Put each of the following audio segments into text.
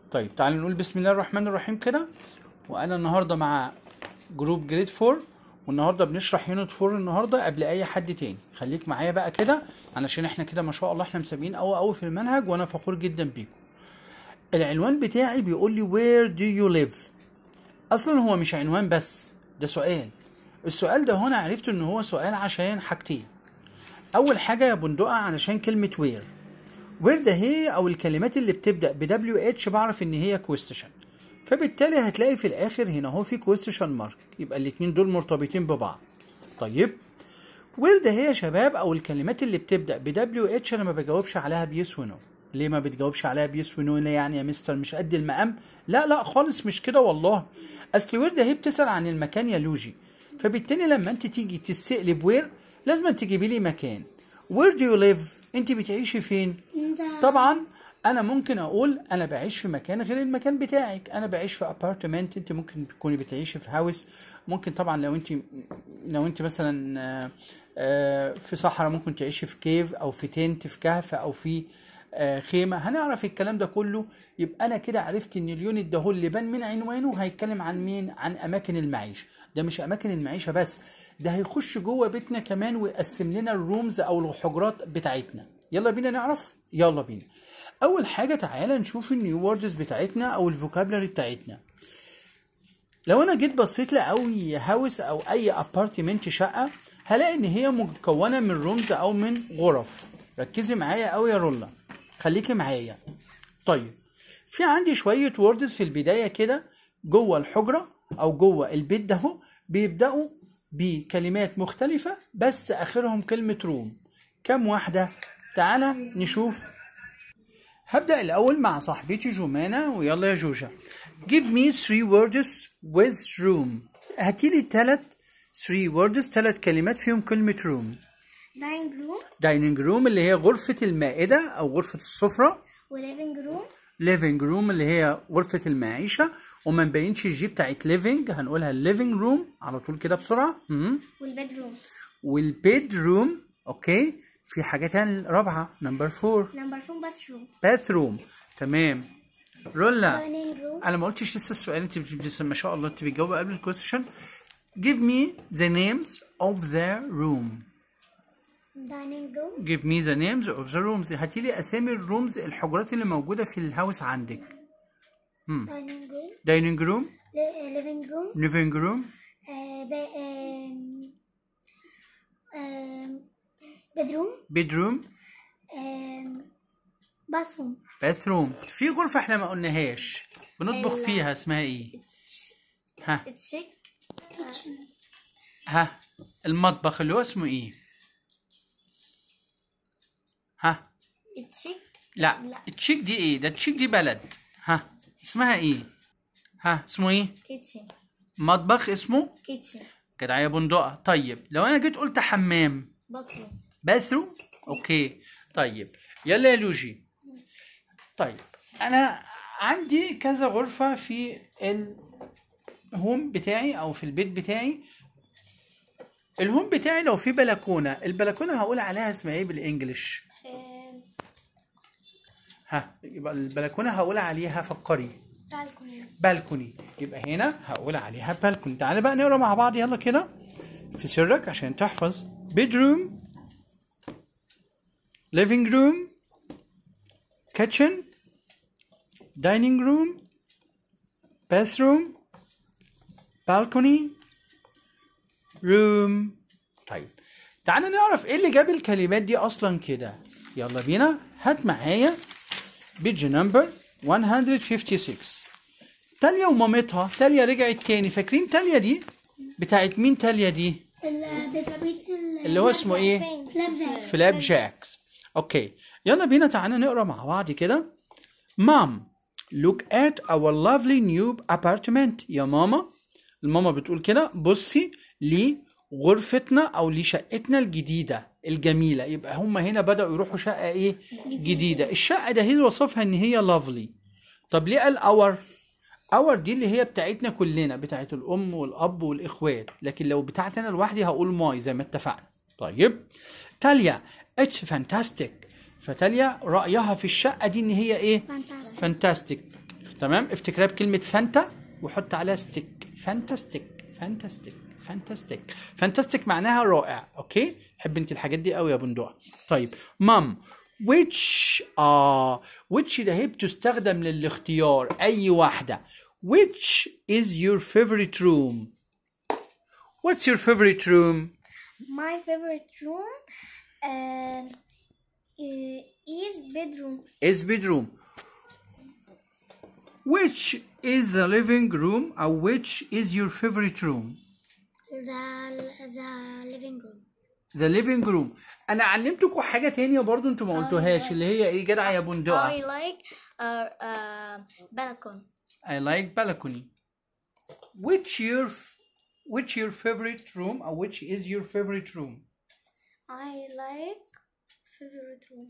طيب تعالوا نقول بسم الله الرحمن الرحيم كده وانا النهارده مع جروب جريد 4 والنهارده بنشرح يونت 4 النهارده قبل اي حد تاني خليك معايا بقى كده علشان احنا كده ما شاء الله احنا مسابقين قوي قوي في المنهج وانا فخور جدا بيكم العنوان بتاعي بيقول لي where do you live اصلا هو مش عنوان بس ده سؤال السؤال ده هنا عرفت ان هو سؤال عشان حاجتين اول حاجه يا بندقه علشان كلمه where where ده هي او الكلمات اللي بتبدا ب WH بعرف ان هي question فبالتالي هتلاقي في الاخر هنا هو في question mark يبقى الاتنين دول مرتبطين ببعض طيب where ده هي يا شباب او الكلمات اللي بتبدا ب WH انا ما بجاوبش عليها بيس ونو ليه ما بتجاوبش عليها بيس ونو ليه يعني يا مستر مش قد المقام لا لا خالص مش كده والله اصل وير ده هي بتسال عن المكان يا لوجي فبالتالي لما انت تيجي تسالي بوير لازم تجيبي لي مكان وير دو يو ليف انت بتعيشي فين طبعا انا ممكن اقول انا بعيش في مكان غير المكان بتاعك انا بعيش في ابارتمنت انت ممكن تكوني بتعيشي في هاوس ممكن طبعا لو انت لو انت مثلا آه، آه، في صحراء ممكن تعيشي في كيف او في تنت في كهف او في آه، خيمه هنعرف الكلام ده كله يبقى انا كده عرفت ان اليونت ده هو اللي بان من عنوانه هيتكلم عن مين عن اماكن المعيشه ده مش اماكن المعيشه بس ده هيخش جوه بيتنا كمان ويقسم لنا الرومز او الحجرات بتاعتنا يلا بينا نعرف يلا بينا اول حاجه تعالى نشوف النيو ووردز بتاعتنا او الفوكابلري بتاعتنا لو انا جيت بصيت لاي هاوس او اي ابارتمنت شقه هلاقي ان هي مكونه من رومز او من غرف ركزي معايا قوي يا رولا خليكي معايا طيب في عندي شويه ووردز في البدايه كده جوه الحجره او جوه البيت ده اهو بيبداوا بكلمات مختلفه بس اخرهم كلمه روم كم واحده تعالى نشوف هبدأ الأول مع صاحبتي جمانة ويلا يا جوجة Give me three words with room هاتيلي تلات three words تلات كلمات فيهم كلمة room dining room dining room اللي هي غرفة المائدة أو غرفة السفرة و living room living room اللي هي غرفة المعيشة وما نبينش الجي بتاعت living هنقولها living room على طول كده بسرعة مم. والبيد روم والبيد روم أوكي في حاجة تانية رابعة نمبر فور نمبر فور باث روم bathroom تمام رولا dining room انا ما قلتش لسه السؤال انت بت- بت- ما شاء الله انت بتجاوب قبل الكويستشن give me the names of the room dining room give me the names of the rooms هاتي لي اسامي الرومز الحجرات اللي موجوده في الهاوس عندك dining room dining room li- living room living room آه، ب- آم، آم، bedroom bedroom آم، bathroom bathroom في غرفه احنا ما قلناهاش بنطبخ ال- فيها اسمها ايه ها check ها المطبخ اللي هو اسمه ايه ها check لا لا. التشيك دي ايه ده التشيك دي بلد ها اسمها ايه ها اسمه ايه kitchen مطبخ اسمه kitchen جدع يا بندقة طيب لو انا جيت قلت حمام bathroom باثروم اوكي طيب يلا يا لوجي طيب انا عندي كذا غرفة في الهوم بتاعي او في البيت بتاعي الهوم بتاعي لو في بلكونة البلكونة هقول عليها اسمها ايه بالانجلش آم، ها يبقى البلكونة هقول عليها فكري balcony بالكوني يبقى هنا هقول عليها بالكوني تعالى بقى نقرا مع بعض يلا كده في سرك عشان تحفظ bedroom living room kitchen dining room bathroom balcony room طيب تعالى نعرف ايه اللي جاب الكلمات دي اصلا كده يلا بينا هات معايا بيج نمبر 156 تاليا ومامتها تاليا رجعت تاني فاكرين تاليا دي بتاعت مين تاليا دي البسكويت اللي هو اسمه ايه فلاب جاك فلاب جاكس اوكي يلا بينا تعالى نقرا مع بعض كده مام look at our lovely new apartment يا ماما الماما بتقول كده بصي لغرفتنا او لشقتنا الجديده الجميله يبقى هم هنا بداوا يروحوا شقه ايه جديده الشقه ده هي وصفها ان هي lovely طب ليه قال اور اور دي اللي هي بتاعتنا كلنا بتاعت الام والاب والاخوات لكن لو بتاعتي انا لوحدي هقول ماي زي ما اتفقنا طيب تاليا اتس فانتاستيك فتاليا رايها في الشقه دي ان هي ايه Fantastic. فانتاستيك تمام افتكرها بكلمه فانتا وحط عليها ستيك فانتاستيك فانتاستيك فانتاستيك فانتاستيك معناها رائع اوكي حب انت الحاجات دي قوي يا بندقه طيب مام which اه which ده هي بتستخدم للاختيار اي واحده which is your favorite room what's your favorite room My favorite room um, i- is bedroom. is bedroom which is the living room or which is your favorite room The the living room. the living room انا علمتكم حاجه تانية برضو انتوا ما قلتوهاش اللي هي ايه جدع يا I بندقه like uh, uh, balcony. I like balcony which your f- which your favorite room or which is your favorite room I like favorite room.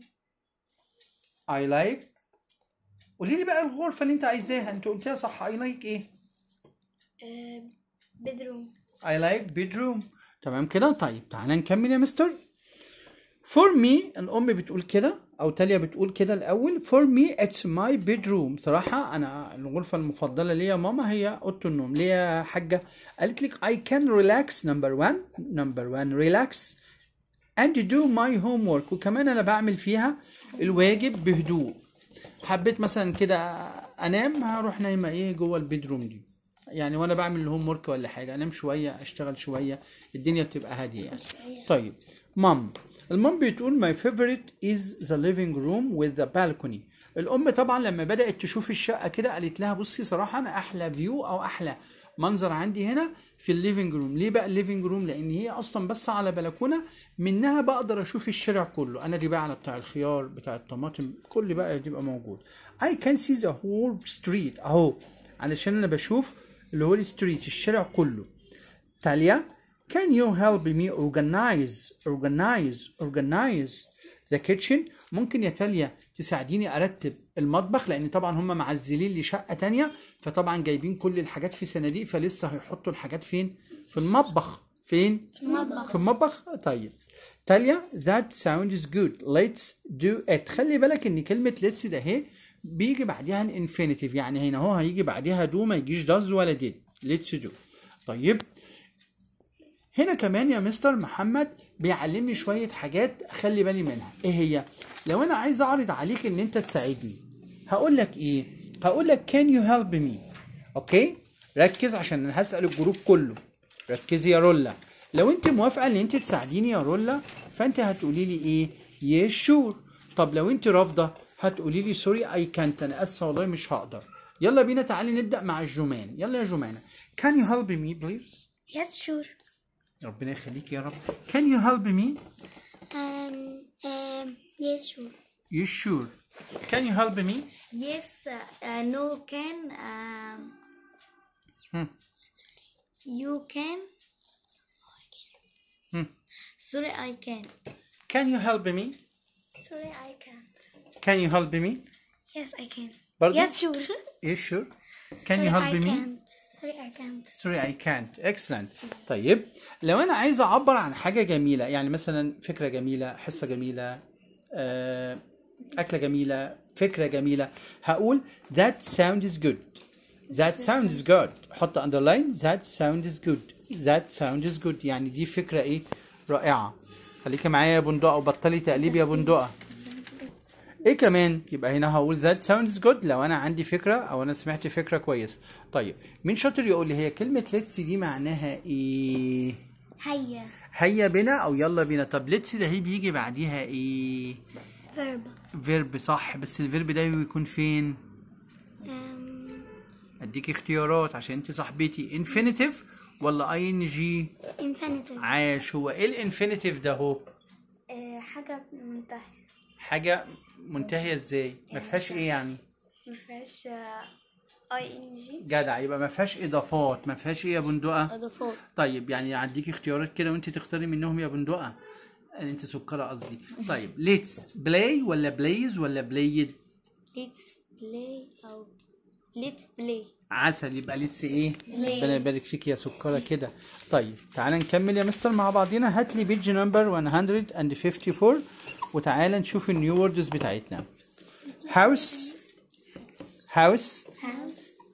I like قولي لي بقى الغرفه اللي انت عايزاها انت قلتيها صح I like ايه Uh, bedroom. I like bedroom تمام كده طيب تعالى نكمل يا مستر for me الأم بتقول كده أو تاليا بتقول كده الأول for me it's my bedroom صراحة أنا الغرفة المفضلة ليا يا ماما هي أوضة النوم ليه يا حاجة قالت لك I can relax number one number one relax and do my homework وكمان أنا بعمل فيها الواجب بهدوء حبيت مثلا كده انام هروح نايمه ايه جوه البيدروم دي يعني وانا بعمل الهوم ورك ولا حاجه انام شويه اشتغل شويه الدنيا بتبقى هاديه يعني طيب مام المام بتقول my favorite is the living room with the balcony الام طبعا لما بدات تشوف الشقه كده قالت لها بصي صراحه انا احلى فيو او احلى منظر عندي هنا في الليفينج روم ليه بقى الليفينج روم لان هي اصلا بس على بلكونه منها بقدر اشوف الشارع كله انا دي بقى على بتاع الخيار بتاع الطماطم كل بقى يبقى موجود I can see the whole street اهو علشان انا بشوف اللي هو الستريت الشارع كله تاليا can you help me organize organize organize the kitchen ممكن يا تاليا تساعديني ارتب المطبخ لان طبعا هم معزلين لي شقه تانية فطبعا جايبين كل الحاجات في صناديق فلسه هيحطوا الحاجات فين في المطبخ فين المطبخ. في المطبخ طيب تاليا that sounds good let's do it خلي بالك ان كلمه let's ده اهي بيجي بعديها الانفينيتيف يعني هنا هو هيجي بعديها do ما يجيش does ولا did let's do طيب هنا كمان يا مستر محمد بيعلمني شوية حاجات أخلي بالي منها إيه هي؟ لو أنا عايز أعرض عليك إن أنت تساعدني هقول لك إيه؟ هقول لك can you help me أوكي؟ ركز عشان أنا هسأل الجروب كله ركزي يا رولا لو أنت موافقة إن أنت تساعديني يا رولا فأنت هتقولي لي إيه؟ yes sure طب لو أنت رافضة هتقولي لي سوري أي كانت أنا آسفة والله مش هقدر يلا بينا تعالي نبدأ مع الجمان يلا يا جمانة can you help me please؟ Yes, sure. ربنا يخليك يا رب can you help me Um, um, yes, sure. you sure can you help me Yes, uh, uh, no, can. Um, Hmm. You can. Hmm. Sorry, I can't. can you help me Sorry, I can't. can you help me Yes, I can. برضو Yes, sure. you sure can you Sorry, help I me can't. Sorry, I can't. sorry I can't excellent طيب لو انا عايز اعبر عن حاجه جميله يعني مثلا فكره جميله حصه جميله آه، اكله جميله فكره جميله هقول that sounds good that sounds good حط underline that sounds good that sounds good يعني دي فكره ايه رائعه خليكي معايا يا بندقه وبطلي تقليب يا بندقه ايه كمان يبقى هنا هقول that sounds good لو انا عندي فكره او انا سمعت فكره كويسه طيب مين شاطر يقول لي هي كلمه let's دي معناها ايه هيا. هيا بنا او يلا بينا طب let's ده هي بيجي بعديها ايه Verb. فيرب صح بس الفيرب ده يكون فين Um, اديك اختيارات عشان انت صاحبتي infinitive ولا اي ان جي infinitive. عاش هو ايه الانفينيتيف ده هو آه، حاجة منتهية. حاجه منتهيه ازاي ما فيهاش ايه يعني مفيهاش اي ان جي جدع يبقى ما فيهاش اضافات ما فيهاش ايه يا بندقه اضافات طيب يعني اديك اختيارات كده وانت تختاري منهم يا بندقه انت سكره قصدي طيب ليتس بلاي ولا بلايز ولا بلايد ليتس بلاي او ليتس بلاي عسل يبقى ليتس ايه Play. ربنا يبارك فيك يا سكره كده طيب تعالى نكمل يا مستر مع بعضينا هات لي بيج نمبر 154 وتعالى نشوف النيو ووردز بتاعتنا هاوس هاوس house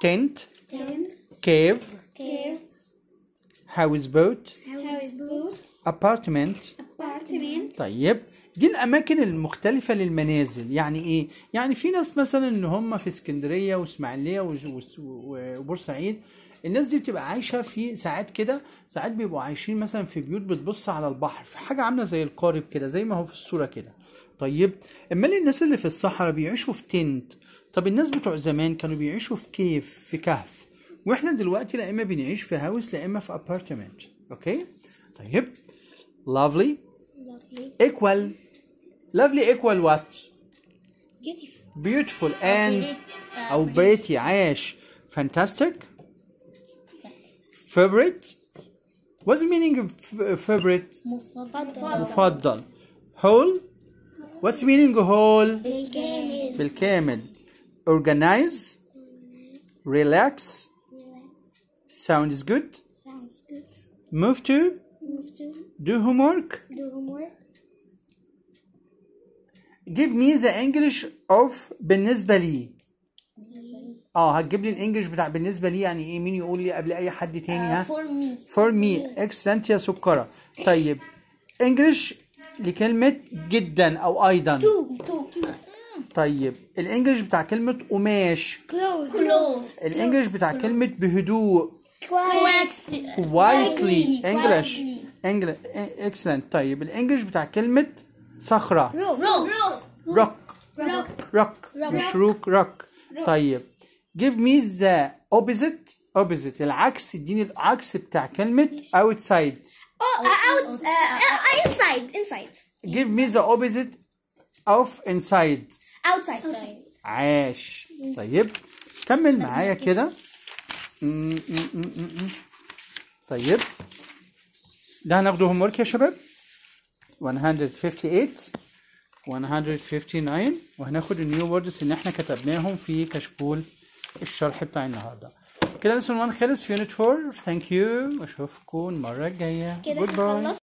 tent tent, cave cave, houseboat houseboat, apartment apartment, طيب دي الاماكن المختلفه للمنازل يعني ايه يعني في ناس مثلا ان هم في اسكندريه واسماعيليه وج- وس- و- وبورسعيد الناس دي بتبقى عايشه في ساعات كده ساعات بيبقوا عايشين مثلا في بيوت بتبص على البحر في حاجه عامله زي القارب كده زي ما هو في الصوره كده طيب امال الناس اللي في الصحراء بيعيشوا في تنت طب الناس بتوع زمان كانوا بيعيشوا في كيف في كهف واحنا دلوقتي لا اما بنعيش في هاوس لا اما في ابارتمنت اوكي طيب lovely lovely, equal lovely equal what beautiful, beautiful and او pretty عاش fantastic favorite what's the meaning of f- favorite مفضل, مفضل whole what's the meaning of whole بالكامل, بالكامل organize relax sounds good sounds good, move to move to, do homework do homework, give me the English of بالنسبة لي اه هتجيب لي الانجليش بتاع بالنسبه لي يعني ايه مين يقول لي قبل اي حد تاني ها for me, for me excellent يا سكره طيب انجليش لكلمه جدا او ايضا two, two, طيب الانجليش بتاع كلمه قماش clothes, clothes, الانجليش بتاع كلمه بهدوء quiet, quietly انجليش quietly. انجليش excellent طيب الانجليش بتاع كلمه صخره rock, rock, rock rock, روك مش روك روك طيب give me the opposite opposite العكس اديني العكس بتاع كلمة outside oh, out, uh, uh, inside, inside, give me the opposite of inside outside, outside, عاش طيب كمل معايا كده م- م- م- م- م. طيب ده هناخده هوم ورك يا شباب 158 159 وهناخد النيو ووردز اللي احنا كتبناهم في كشكول الشرح بتاع النهارده كده لسه 1 خلص في يونت 4 ثانك يو واشوفكم المره الجايه كده جود باي خلصنا